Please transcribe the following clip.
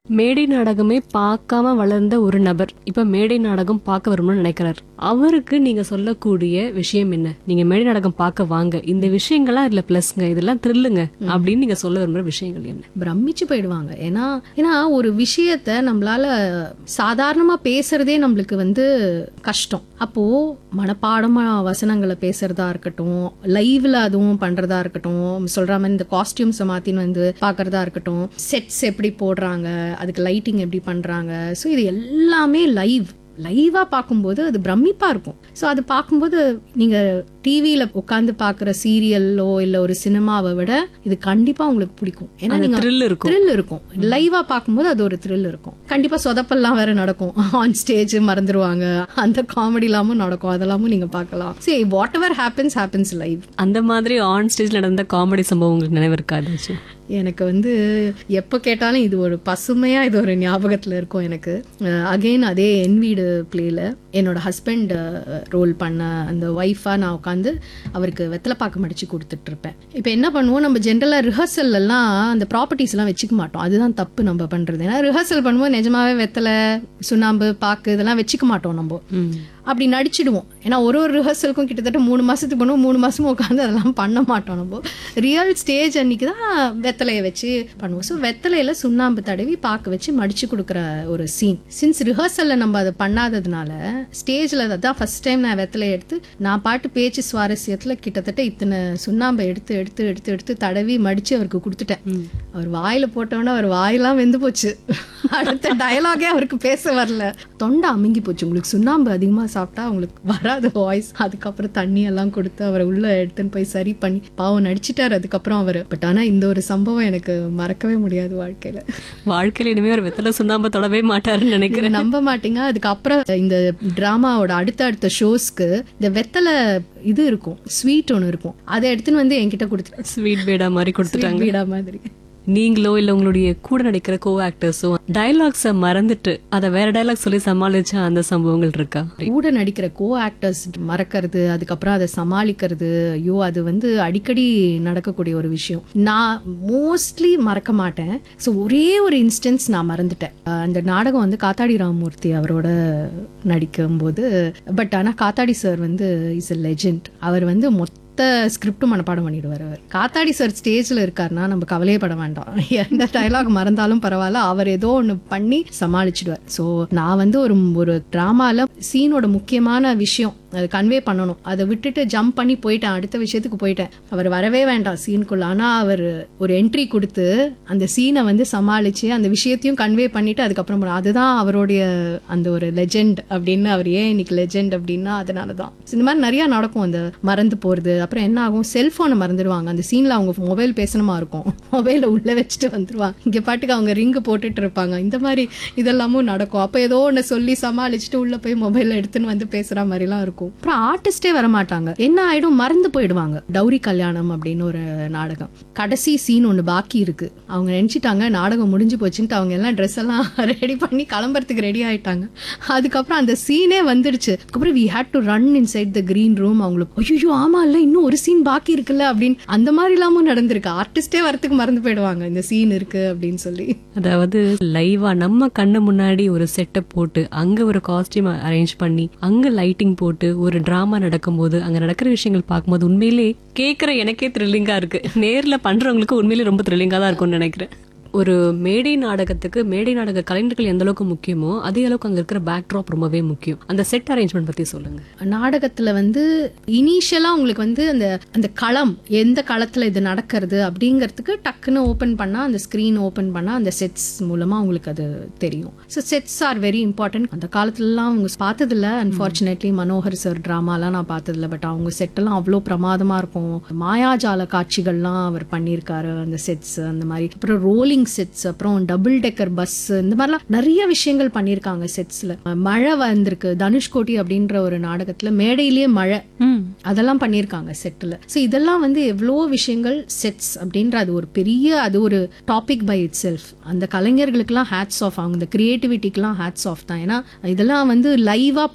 மேடை நாடகமே பார்க்காம வளர்ந்த ஒரு நபர் இப்ப மேடை நாடகம் பார்க்க வரணும்னு நினைக்கிறார் அவருக்கு நீங்க சொல்லக்கூடிய விஷயம் என்ன நீங்க மேடை நாடகம் பார்க்க வாங்க இந்த விஷயங்கள்லாம் இதுல பிளஸ்ங்க இதெல்லாம் த்ரில்லுங்க அப்படின்னு நீங்க சொல்ல விரும்புற விஷயங்கள் என்ன பிரமிச்சு போயிடுவாங்க ஏன்னா ஏன்னா ஒரு விஷயத்த நம்மளால சாதாரணமா பேசுறதே நம்மளுக்கு வந்து கஷ்டம் அப்போ மனப்பாடமா வசனங்களை பேசுறதா இருக்கட்டும் லைவ்ல அதுவும் பண்றதா இருக்கட்டும் சொல்ற மாதிரி இந்த காஸ்டியூம்ஸை மாத்தின்னு வந்து பாக்குறதா இருக்கட்டும் செட்ஸ் எப்படி போடுறாங்க அதுக்கு லைட்டிங் எப்படி பண்றாங்க ஸோ இது எல்லாமே லைவ் லைவா பார்க்கும்போது அது பிரமிப்பா இருக்கும் ஸோ அது பார்க்கும்போது நீங்க டிவியில உட்காந்து பார்க்குற சீரியல்லோ இல்ல ஒரு சினிமாவை விட இது கண்டிப்பா உங்களுக்கு பிடிக்கும் ஏன்னா அந்த நீங்க த்ரில் இருக்கும் த்ரில் இருக்கும் லைவா பார்க்கும்போது அது ஒரு த்ரில் இருக்கும் கண்டிப்பா சொதப்பெல்லாம் வேற நடக்கும் ஆன் ஸ்டேஜ் மறந்துடுவாங்க அந்த காமெடி எல்லாமும் நடக்கும் அதெல்லாமும் நீங்க பார்க்கலாம் சரி whatever happens happens live அந்த மாதிரி ஆன் ஸ்டேஜ் நடந்த காமெடி சம்பவம் உங்களுக்கு நினைவு இருக்காது எனக்கு வந்து எப்போ கேட்டாலும் இது ஒரு பசுமையா இது ஒரு ஞாபகத்துல இருக்கும் எனக்கு அகைன் அதே என் வீடு பிளேல என்னோட ஹஸ்பண்ட் ரோல் பண்ண அந்த ஒய்ஃபா நான் உட்காந்து அவருக்கு வெத்தலை பாக்கு மடிச்சு கொடுத்துட்டு இருப்பேன் இப்போ என்ன பண்ணுவோம் நம்ம ஜென்ரலா ரிஹர்சல் எல்லாம் அந்த ப்ராப்பர்ட்டிஸ் எல்லாம் வச்சுக்க மாட்டோம் அதுதான் தப்பு நம்ம பண்றது ஏன்னா ரிஹர்சல் பண்ணும்போது நிஜமாவே வெத்தலை சுண்ணாம்பு பாக்கு இதெல்லாம் வச்சுக்க மாட்டோம் நம்ம அப்படி நடிச்சிடுவோம் ஏன்னா ஒரு ஒரு ரிஹர்சலுக்கும் கிட்டத்தட்ட மூணு மாசத்துக்கு பண்ணுவோம் மூணு மாசமும் உட்காந்து அதெல்லாம் பண்ண மாட்டோம் நம்ம ரியல் ஸ்டேஜ் அன்னைக்கு தான் வெத்தலையை வச்சு பண்ணுவோம் ஸோ வெத்தலையில சுண்ணாம்பு தடவி பாக்கு வச்சு மடிச்சு கொடுக்குற ஒரு சீன் சின்ஸ் ரிஹர்சல்ல நம்ம அதை பண்ணாததுனால ஸ்டேஜ்ல அதான் ஃபர்ஸ்ட் டைம் நான் வெத்தலையை எடுத்து நான் பாட்டு பேச்சு சுவாரஸ்யத்துல கிட்டத்தட்ட இத்தனை சுண்ணாம்பை எடுத்து எடுத்து எடுத்து எடுத்து தடவி மடிச்சு அவருக்கு கொடுத்துட்டேன் அவர் வாயில போட்டோன்னே அவர் வாயெல்லாம் வெந்து போச்சு அடுத்த டயலாகே அவருக்கு பேச வரல தொண்டை அமுங்கி போச்சு உங்களுக்கு சுண்ணாம்பு அதிகமா சாப்பிட்டா உங்களுக்கு வராது வாய்ஸ் அதுக்கப்புறம் தண்ணி எல்லாம் கொடுத்து அவரை உள்ள எடுத்துன்னு போய் சரி பண்ணி பாவம் நடிச்சிட்டாரு அதுக்கப்புறம் அவர் பட் ஆனா இந்த ஒரு சம்பவம் எனக்கு மறக்கவே முடியாது வாழ்க்கையில வாழ்க்கையில இனிமே ஒரு வெத்தலை சுண்ணாம்பு தொடவே மாட்டாருன்னு நினைக்கிறேன் நீங்க நம்ப மாட்டீங்க அதுக்கப்புறம் இந்த டிராமாவோட அடுத்த அடுத்த ஷோஸ்க்கு இந்த வெத்தலை இது இருக்கும் ஸ்வீட் ஒன்று இருக்கும் அதை எடுத்துன்னு வந்து என்கிட்ட கொடுத்துட்டு ஸ்வீட் பேடா மாதிரி கொடுத்துட்டாங்க வீடா மாதிரி நீங்களோ இல்ல உங்களுடைய கூட நடிக்கிற கோ ஆக்டர்ஸோ டயலாக்ஸ மறந்துட்டு அத வேற டயலாக் சொல்லி சமாளிச்ச அந்த சம்பவங்கள் இருக்கா கூட நடிக்கிற கோ ஆக்டர்ஸ் மறக்கிறது அதுக்கப்புறம் அதை சமாளிக்கிறது ஐயோ அது வந்து அடிக்கடி நடக்கக்கூடிய ஒரு விஷயம் நான் மோஸ்ட்லி மறக்க மாட்டேன் ஸோ ஒரே ஒரு இன்ஸ்டன்ஸ் நான் மறந்துட்டேன் அஹ் அந்த நாடகம் வந்து காத்தாடி ராமமூர்த்தி அவரோட நடிக்கும்போது பட் ஆனால் காத்தாடி சார் வந்து இஸ் a லெஜெண்ட் அவர் வந்து மொத்த ஸ்கிரிப்டும் மனப்பாடம் பண்ணிடுவார் அவர் காத்தாடி சார் ஸ்டேஜில் இருக்காருன்னா நம்ம கவலையே பட வேண்டாம் எந்த டயலாக் மறந்தாலும் பரவாயில்ல அவர் ஏதோ ஒன்று பண்ணி சமாளிச்சிடுவார் ஸோ நான் வந்து ஒரு ஒரு ட்ராமால சீனோட முக்கியமான விஷயம் அது கன்வே பண்ணணும் அதை விட்டுட்டு ஜம்ப் பண்ணி போயிட்டேன் அடுத்த விஷயத்துக்கு போயிட்டேன் அவர் வரவே வேண்டாம் சீனுக்குள்ள ஆனால் அவர் ஒரு என்ட்ரி கொடுத்து அந்த சீனை வந்து சமாளிச்சு அந்த விஷயத்தையும் கன்வே பண்ணிட்டு அதுக்கப்புறம் போனார். அதுதான் அவருடைய அந்த ஒரு லெஜெண்ட் அப்படின்னு அவர் ஏன் இன்னைக்கு லெஜெண்ட் அப்படின்னா அதனால தான் இந்த மாதிரி நிறைய நடக்கும் அந்த மறந்து போறது அப்புறம் என்ன ஆகும் செல்போனை மறந்துடுவாங்க அந்த சீன்ல அவங்க மொபைல் பேசணுமா இருக்கும் மொபைலை உள்ள வச்சுட்டு வந்துருவாங்க இங்க பாட்டுக்கு அவங்க ரிங்கு போட்டுட்டு இருப்பாங்க இந்த மாதிரி இதெல்லாமும் நடக்கும் அப்ப ஏதோ ஒன்று சொல்லி சமாளிச்சுட்டு உள்ள போய் மொபைல் எடுத்துன்னு வந்து பேசுற மாதிரிலாம் இருக்கும் அப்புறம் ஆர்டிஸ்டே வர மாட்டாங்க என்ன ஆயிடும் மறந்து போயிடுவாங்க டௌரி கல்யாணம் அப்படின்னு ஒரு நாடகம் கடைசி சீன் ஒன்று பாக்கி இருக்கு அவங்க நினைச்சிட்டாங்க நாடகம் முடிஞ்சு போச்சுன்ட்டு அவங்க எல்லாம் ட்ரெஸ் எல்லாம் ரெடி பண்ணி கிளம்புறதுக்கு ரெடி ஆயிட்டாங்க அதுக்கப்புறம் அந்த சீனே வந்துடுச்சு அதுக்கப்புறம் we had to run inside the green room அவங்களுக்கு ஐயோ ஆமா இல்ல இன்னும் ஒரு சீன் பாக்கி இருக்குல்ல அப்படின்னு அந்த மாதிரி இல்லாம நடந்திருக்கு ஆர்டிஸ்டே வரத்துக்கு மறந்து போயிடுவாங்க இந்த சீன் இருக்கு அப்படின்னு சொல்லி அதாவது லைவா நம்ம கண்ணு முன்னாடி ஒரு செட்டப் போட்டு அங்க ஒரு காஸ்டியூம் அரேஞ்ச் பண்ணி அங்க லைட்டிங் போட்டு ஒரு டிராமா நடக்கும்போது அங்க நடக்கிற விஷயங்கள் பார்க்கும்போது உண்மையிலே கேக்குற எனக்கே த்ரில்லிங்கா இருக்கு நேர்ல பண்றவங்களுக்கு உண்மையிலே ரொம்ப த்ரில்லிங்கா தான் இருக்கும்னு நினைக்கிறேன் ஒரு மேடை நாடகத்துக்கு மேடை நாடக கலைஞர்கள் எந்த அளவுக்கு முக்கியமோ அதே அளவுக்கு அங்க இருக்கிற பேக்ட்ராப் ரொம்பவே முக்கியம் அந்த செட் அரேஞ்ச்மெண்ட் பத்தி சொல்லுங்க நாடகத்துல வந்து இனிஷியலா உங்களுக்கு வந்து அந்த அந்த களம் எந்த களத்துல இது நடக்கிறது அப்படிங்கிறதுக்கு டக்குன்னு ஓபன் பண்ணா அந்த ஸ்கிரீன் ஓபன் பண்ணா அந்த செட்ஸ் மூலமா உங்களுக்கு அது தெரியும் so sets are very important அந்த காலத்துலலாம் அவங்க பார்த்ததில்ல அன்பார்ச்சுனேட்லி மனோகர் சார் ட்ராமாலாம் நான் பார்த்ததில்ல பட் அவங்க செட்டெல்லாம் அவ்வளோ பிரமாதமா இருக்கும் மாயாஜால காட்சிகள்லாம் அவர் பண்ணியிருக்காரு அந்த செட்ஸ் அந்த மாதிரி அப்புறம் ரோலிங் செட்ஸ் அப்புறம் டபுள் டெக்கர் பஸ் இந்த மாதிரிலாம் நிறைய விஷயங்கள் பண்ணியிருக்காங்க செட்ஸ்ல மழை வந்திருக்கு தனுஷ்கோடி அப்படின்ற ஒரு நாடகத்துல மேடையிலேயே மழை அதெல்லாம் பண்ணியிருக்காங்க செட்டில் ஸோ இதெல்லாம் வந்து எவ்வளோ விஷயங்கள் செட்ஸ் அப்படின்ற அது ஒரு பெரிய அது ஒரு டாபிக் பை இட் செல்ஃப் அந்த கலைஞர்களுக்கெல்லாம் ஹேட்ஸ் ஆஃப் அவங்க இந்த கிரியேட்டிவிட்டிக்கெல்லாம் ஹேட்ஸ் ஆஃப் தான் ஏன்னா இதெல்லாம் வந்து லைவா